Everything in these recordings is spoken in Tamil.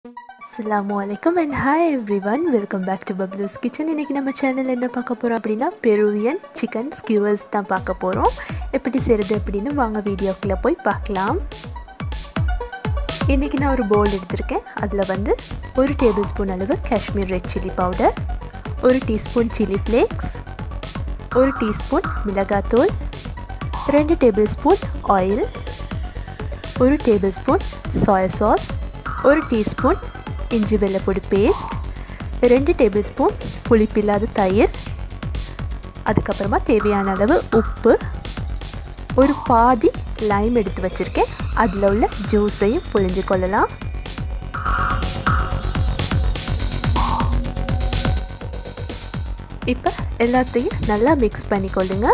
அஸ்ஸலாமு அலைக்கும் and hi everyone welcome back to Babloo's kitchen இன்றைக்கி நம்ம சேனல் என்ன பார்க்க போகிறோம் அப்படின்னா பெருவியன் சிக்கன் ஸ்கியூவர்ஸ் தான் பார்க்க போகிறோம் எப்படி செய்கிறது அப்படின்னு வாங்க வீடியோக்குள்ளே போய் பார்க்கலாம் இன்றைக்கி நான் ஒரு பவுல் எடுத்திருக்கேன் அதில் வந்து ஒரு டேபிள் ஸ்பூன் அளவு காஷ்மீர் ரெட் சில்லி பவுடர் ஒரு டீஸ்பூன் சில்லி ஃப்ளேக்ஸ் ஒரு டீஸ்பூன் மிளகாத்தூள் ரெண்டு டேபிள் ஸ்பூன் ஆயில் ஒரு டேபிள் ஸ்பூன் சோயா சாஸ் ஒரு டீஸ்பூன் இஞ்சி வெள்ளைப்பொடி பேஸ்ட் ரெண்டு டேபிள் ஸ்பூன் புளிப்பில்லாத தயிர் அதுக்கப்புறமா தேவையான அளவு உப்பு ஒரு பாதி லைம் எடுத்து வச்சுருக்கேன் அதில் உள்ள ஜூஸையும் புழிஞ்சு கொள்ளலாம் இப்போ எல்லாத்தையும் நல்லா மிக்ஸ் பண்ணி கொள்ளுங்க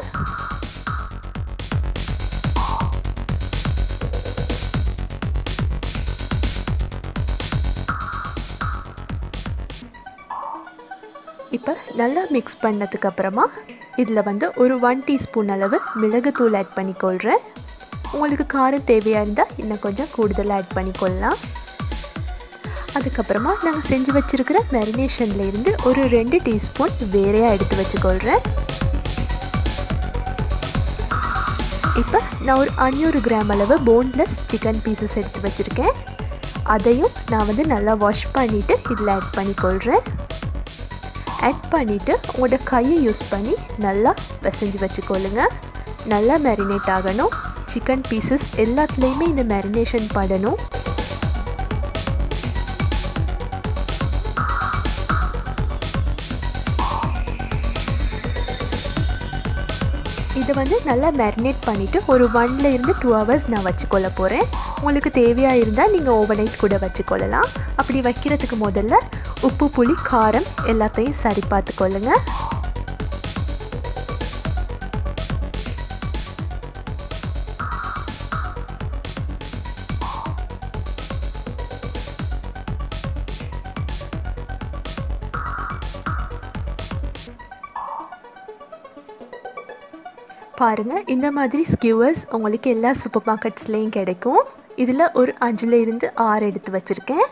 இப்போ நல்லா மிக்ஸ் பண்ணதுக்கு அப்புறமா இதில் வந்து ஒரு ஒன் டீஸ்பூன் அளவு மிளகுத்தூள் ஆட் பண்ணிக்கொள்கிறேன் உங்களுக்கு காரம் தேவையாக இருந்தால் இன்னும் கொஞ்சம் கூடுதலாக ஆட் பண்ணிக்கொள்ளலாம் அதுக்கப்புறமா நாங்கள் செஞ்சு வச்சுருக்கிற மேரினேஷனில் இருந்து ஒரு ரெண்டு டீஸ்பூன் வேறையாக எடுத்து வச்சுக்கொள்கிறேன் இப்போ நான் ஒரு அஞ்சூறு கிராம் அளவு போன்லெஸ் சிக்கன் பீசஸ் எடுத்து வச்சுருக்கேன் அதையும் நான் வந்து நல்லா வாஷ் பண்ணிவிட்டு இதில் ஆட் பண்ணிக்கொள்கிறேன் ஆட் பண்ணிவிட்டு உங்களோட கையை யூஸ் பண்ணி நல்லா பிசைஞ்சு வச்சுக்கொள்ளுங்க நல்லா மேரினேட் ஆகணும் சிக்கன் பீசஸ் எல்லாத்துலேயுமே இந்த மேரினேஷன் படணும் இதை வந்து நல்லா மேரினேட் பண்ணிவிட்டு ஒரு ஒன்ல இருந்து டூ ஹவர்ஸ் நான் வச்சுக்கொள்ள போகிறேன் உங்களுக்கு தேவையாக இருந்தால் நீங்கள் ஓவர் நைட் கூட வச்சுக்கொள்ளலாம் அப்படி வைக்கிறதுக்கு முதல்ல உப்பு புளி காரம் எல்லாத்தையும் சரி பார்த்துக்கொள்ளுங்க பாருங்கள் இந்த மாதிரி ஸ்கியூவர்ஸ் உங்களுக்கு எல்லா சூப்பர் மார்க்கெட்ஸ்லேயும் கிடைக்கும் இதில் ஒரு அஞ்சில் இருந்து ஆறு எடுத்து வச்சுருக்கேன்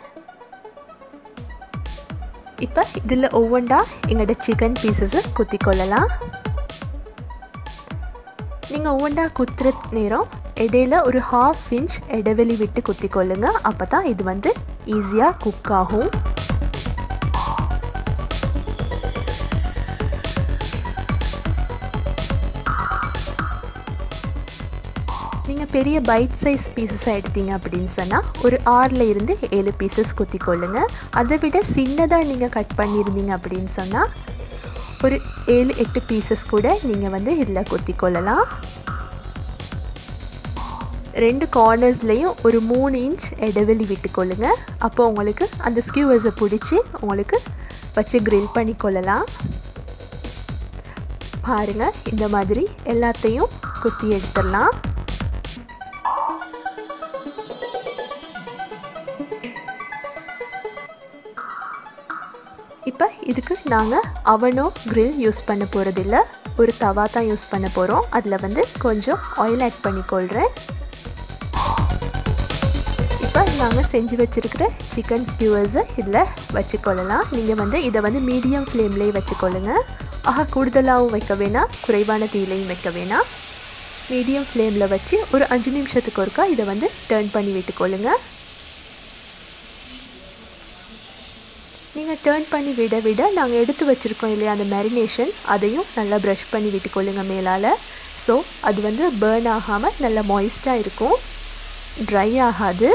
இப்போ இதில் ஒவ்வொன்றா எங்களோட சிக்கன் பீசஸை குத்தி கொள்ளலாம் நீங்கள் ஒவ்வொன்றா குத்துற நேரம் இடையில ஒரு ஹாஃப் இன்ச் இடைவெளி விட்டு குத்தி கொள்ளுங்க அப்போ தான் இது வந்து ஈஸியாக குக் ஆகும் நீங்கள் பெரிய பைட் சைஸ் பீசஸாக எடுத்தீங்க அப்படின்னு சொன்னால் ஒரு ஆறில் இருந்து ஏழு பீசஸ் குத்தி கொள்ளுங்க அதை விட சின்னதாக நீங்கள் கட் பண்ணியிருந்தீங்க அப்படின்னு சொன்னால் ஒரு ஏழு எட்டு பீசஸ் கூட நீங்கள் வந்து இதில் குத்தி கொள்ளலாம் ரெண்டு கார்னர்ஸ்லேயும் ஒரு மூணு இன்ச் இடைவெளி விட்டுக்கொள்ளுங்க அப்போ உங்களுக்கு அந்த ஸ்கியூவர்ஸை பிடிச்சி உங்களுக்கு வச்சு க்ரில் பண்ணி கொள்ளலாம் பாருங்கள் இந்த மாதிரி எல்லாத்தையும் குத்தி எடுத்துடலாம் இப்போ இதுக்கு நாங்கள் அவனோ க்ரில் யூஸ் பண்ண போகிறதில்ல ஒரு தவா தான் யூஸ் பண்ண போகிறோம் அதில் வந்து கொஞ்சம் ஆயில் ஆட் பண்ணிக்கொள்கிறேன் இப்போ நாங்கள் செஞ்சு வச்சுருக்கிற சிக்கன் ஸ்கியூவர்ஸை இதில் வச்சுக்கொள்ளலாம் நீங்கள் வந்து இதை வந்து மீடியம் ஃப்ளேம்லேயே வச்சுக்கொள்ளுங்க ஆக கூடுதலாகவும் வைக்க வேணாம் குறைவான தீலையும் வைக்க வேணாம் மீடியம் ஃப்ளேமில் வச்சு ஒரு அஞ்சு நிமிஷத்துக்கு ஒருக்கா இதை வந்து டேர்ன் பண்ணி விட்டுக்கொள்ளுங்க நீங்கள் டேர்ன் பண்ணி விட விட நாங்கள் எடுத்து வச்சுருக்கோம் இல்லையா அந்த மேரினேஷன் அதையும் நல்லா ப்ரஷ் பண்ணி விட்டுக்கொள்ளுங்க மேலால் ஸோ அது வந்து பேர்ன் ஆகாமல் நல்லா மாய்ஸ்டாக இருக்கும் ட்ரை ஆகாது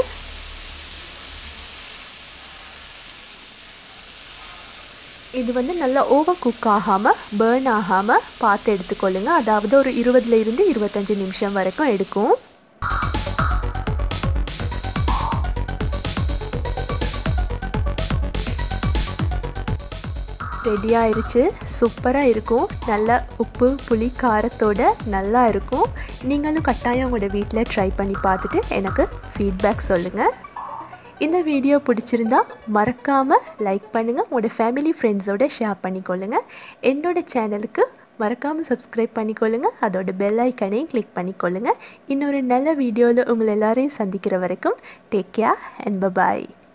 இது வந்து நல்லா ஓவர் குக் ஆகாமல் பேர்ன் ஆகாமல் பார்த்து எடுத்துக்கொள்ளுங்க அதாவது ஒரு இருபதுல இருந்து இருபத்தஞ்சி நிமிஷம் வரைக்கும் எடுக்கும் ரெடி ஆயிடுச்சு சூப்பராக இருக்கும் நல்ல உப்பு புளி காரத்தோட நல்லா இருக்கும் நீங்களும் கட்டாயம் உங்களோட வீட்டில் ட்ரை பண்ணி பார்த்துட்டு எனக்கு ஃபீட்பேக் சொல்லுங்கள் இந்த வீடியோ பிடிச்சிருந்தா மறக்காமல் லைக் பண்ணுங்கள் உங்களோட ஃபேமிலி ஃப்ரெண்ட்ஸோட ஷேர் பண்ணிக்கொள்ளுங்கள் என்னோட சேனலுக்கு மறக்காமல் சப்ஸ்கிரைப் பண்ணிக்கொள்ளுங்கள் அதோட பெல் ஐக்கனையும் கிளிக் பண்ணிக்கொள்ளுங்கள் இன்னொரு நல்ல வீடியோவில் உங்களை எல்லாரையும் சந்திக்கிற வரைக்கும் டேக் கேர் அண்ட் பபாய்